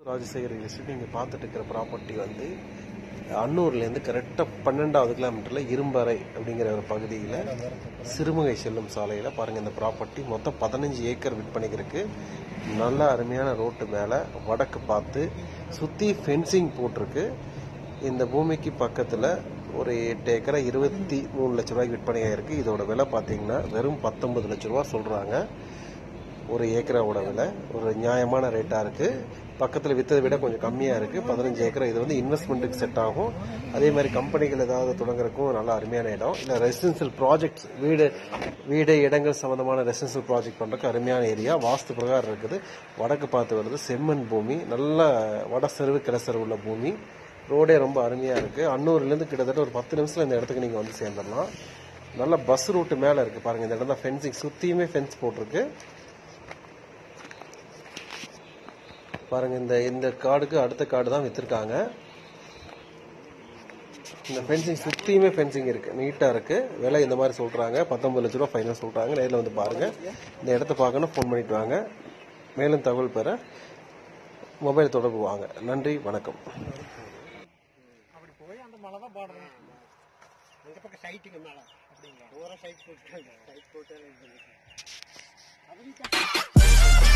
Rajasekar university நீங்கள் பார்த்துட்டு இருக்கிற ப்ராப்பர்ட்டி வந்து அன்னூர்லேருந்து கரெக்டாக பன்னெண்டாவது கிலோமீட்டரில் இரும்பறை அப்படிங்கிற ஒரு பகுதியில் சிறுமுகை செல்லும் சாலையில் பாருங்கள் இந்த ப்ராப்பர்ட்டி மொத்தம் பதினஞ்சு ஏக்கர் விற்பனைக்கு இருக்கு நல்ல அருமையான ரோட்டு மேலே வடக்கு பார்த்து சுற்றி ஃபென்சிங் போட்டிருக்கு இந்த பூமிக்கு பக்கத்தில் ஒரு எட்டு ஏக்கரை இருபத்தி மூணு லட்ச ரூபாய்க்கு விற்பனையாக இருக்குது இதோட விலை பார்த்தீங்கன்னா வெறும் பத்தொன்பது லட்ச ரூபா சொல்கிறாங்க ஒரு ஏக்கராவோட விலை ஒரு நியாயமான ரேட்டாக இருக்குது பக்கத்தில் விற்றதை விட கொஞ்சம் கம்மியாக இருக்குது பதினஞ்சு ஏக்கர் இது வந்து இன்வெஸ்ட்மெண்ட்டுக்கு செட் ஆகும் அதே மாதிரி கம்பெனிகள் ஏதாவது தொடங்குறதுக்கும் நல்ல அருமையான இடம் இல்லை ரெசிடென்சியல் ப்ராஜெக்ட்ஸ் வீடு வீடு இடங்கள் சம்மந்தமான ரெசிடென்சியல் ப்ராஜெக்ட் பண்ணுறதுக்கு அருமையான ஏரியா வாஸ்து பிரகாரம் இருக்குது வடக்கு பார்த்து வருது செம்மண் பூமி நல்ல வட செருவு கிடசெருவு உள்ள பூமி ரோடே ரொம்ப அருமையாக இருக்குது அன்னூர்லேருந்து கிட்டத்தட்ட ஒரு பத்து நிமிஷத்தில் இந்த இடத்துக்கு நீங்கள் வந்து சேர்ந்துடலாம் நல்ல பஸ் ரூட்டு மேலே இருக்குது பாருங்கள் இந்த இடம் தான் ஃபென்சிங் சுற்றியுமே ஃபென்ஸ் போட்டிருக்கு பாருங்க இந்த இந்த கார்டுக்கு அடுத்த கார்டு தான் வித்திருக்காங்க இந்த ஃபென்சிங் சுத்தியுமே ஃபென்சிங் இருக்கு நீட்டா இருக்கு விலை இந்த மாதிரி சொல்றாங்க பத்தொன்பது லட்ச ரூபா ஃபைனல் சொல்றாங்க நேரில் வந்து பாருங்க இந்த இடத்த பார்க்கணும் ஃபோன் பண்ணிட்டு வாங்க மேலும் தகவல் பெற மொபைல் தொடர்பு வாங்க நன்றி வணக்கம் அப்படி போய் அந்த மலை தான் பாடுறேன் இந்த பக்கம் சைட்டுக்கு மேலே அப்படிங்களா பூரா சைட் போட்டு சைட் போட்டு